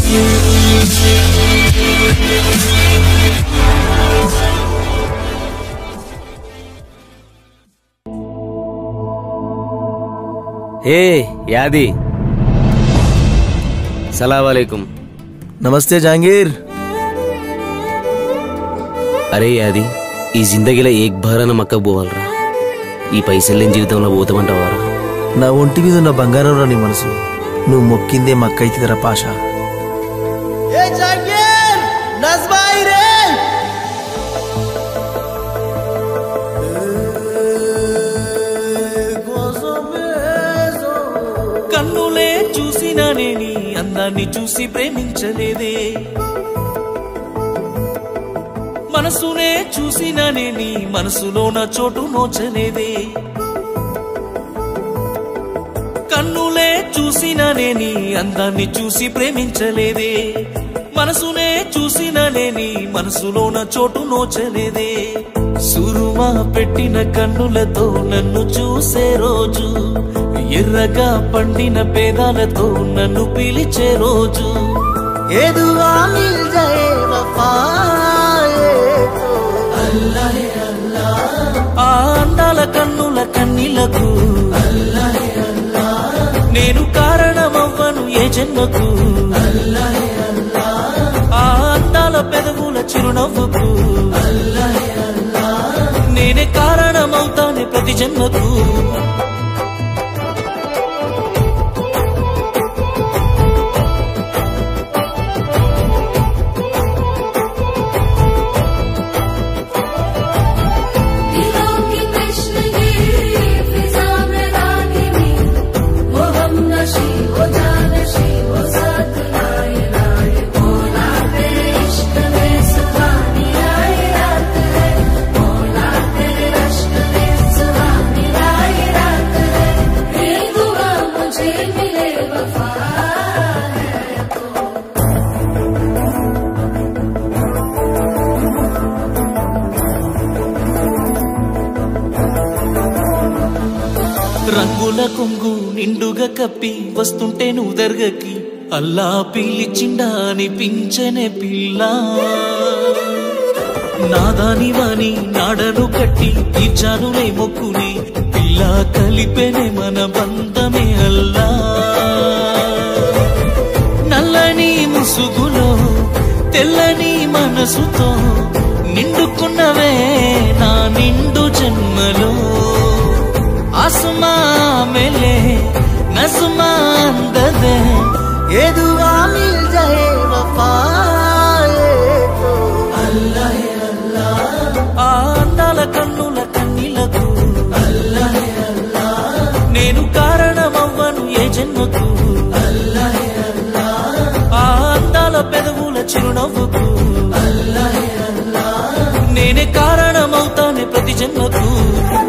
ఏ యాది సలాం నమస్తే జహాంగీర్ అరే యాది ఈ జిందగీలో ఏక్ భారన మక్క పోవాలరా ఈ పైసలు లేని జీవితంలో పోతామంటావారా నా ఒంటి మీద ఉన్న బంగారం రా నీ మనసు నువ్వు మొక్కిందే మక్కైతుందిరా పాషా కన్నులే చూసినానే నీ అందాన్ని చూసి ప్రేమించలేదే మనసునే చూసినానే నీ మనసులో నా చోటు నోచలేదే కన్నులే చూసినానే నీ అందాన్ని చూసి ప్రేమించలేదే మనసునే చూసినానే నీ మనసులో నా చోటు నోచలేదే సురుమా పెట్టిన కన్నులతో నన్ను చూసే రోజు ఎర్రగా పండిన పేదాలతో నన్ను పిలిచే రోజు ఏదువా మిల్ జాయే వఫాయే ఆ అందాల కన్నుల కన్నీలకు నేను కారణమవ్వను ఏ జన్మకు ఆ అందాల పెదవుల చిరునవ్వుకు నేనే కారణమవుతానే ప్రతి జన్మకు दिलों की कृष्णगिरी फिजा में रागिनी वो हम नशी वो जानशी वो साथ लाए लाए बोला तेरे इश्क में सुहानी आए रात है बोला तेरे इश्क में सुहानी आए रात है ये दुआ मुझे मिले वफा है तो రంగుల కొంగు నిండుగా కప్పి వస్తుంటే నువ్వు దర్గకి అల్లా పిలిచిండా అనిపించనే పిల్ల నాదాని వాని నాడను కట్టి తీర్చానులే మొక్కుని పిల్ల కలిపెనే మన బంధమే అల్లా నల్లని ముసుగులో తెల్లని మనసుతో నిండుకున్నవే నా నిండు జన్మలో ఆసుమా మెలే నసుమా అందదే ఏదువా మిల్ జాయే వఫాయే ఆ అందాల కన్నుల కన్నీలకు నేను కారణమవ్వను ఏ జన్మకు ఆ అందాల పెదవుల చిరునవ్వుకు నేనే కారణమవుతానే ప్రతి జన్మకు